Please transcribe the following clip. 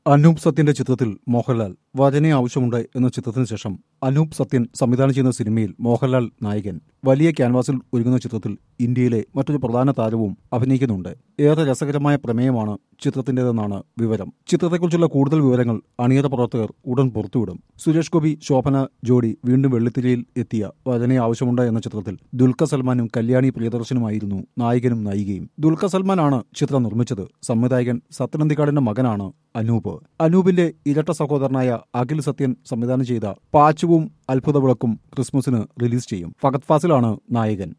അനൂപ് സത്യന്റെ ചിത്രത്തിൽ മോഹൻലാൽ വചന ആവശ്യമുണ്ട് എന്ന ചിത്രത്തിന് ശേഷം അനൂപ് സത്യൻ സംവിധാനം ചെയ്യുന്ന സിനിമയിൽ മോഹൻലാൽ നായകൻ വലിയ ക്യാൻവാസിൽ ഒരുങ്ങുന്ന ചിത്രത്തിൽ ഇന്ത്യയിലെ മറ്റൊരു പ്രധാന താരവും അഭിനയിക്കുന്നുണ്ട് ഏറെ രസകരമായ പ്രമേയമാണ് ചിത്രത്തിന്റേതെന്നാണ് വിവരം ചിത്രത്തെക്കുറിച്ചുള്ള കൂടുതൽ വിവരങ്ങൾ അണിയറ പ്രവർത്തകർ ഉടൻ പുറത്തുവിടും സുരേഷ് ഗോപി ശോഭന ജോഡി വീണ്ടും വെള്ളിത്തിരയിൽ എത്തിയ വചന ആവശ്യമുണ്ട് എന്ന ചിത്രത്തിൽ ദുൽഖർ സൽമാനും കല്യാണി പ്രിയദർശനുമായിരുന്നു നായകനും നായികയും ദുൽഖർ സൽമാനാണ് ചിത്രം നിർമ്മിച്ചത് സംവിധായകൻ സത്യനന്ദിക്കാടിന്റെ മകനാണ് അനൂപ് അനൂപിന്റെ ഇരട്ട സഹോദരനായ അഖിൽ സത്യൻ സംവിധാനം ചെയ്ത പാച്ചുവും അത്ഭുത വിളക്കും ക്രിസ്മസിന് റിലീസ് ചെയ്യും ഫഗത് ഫാസിലാണ് നായകൻ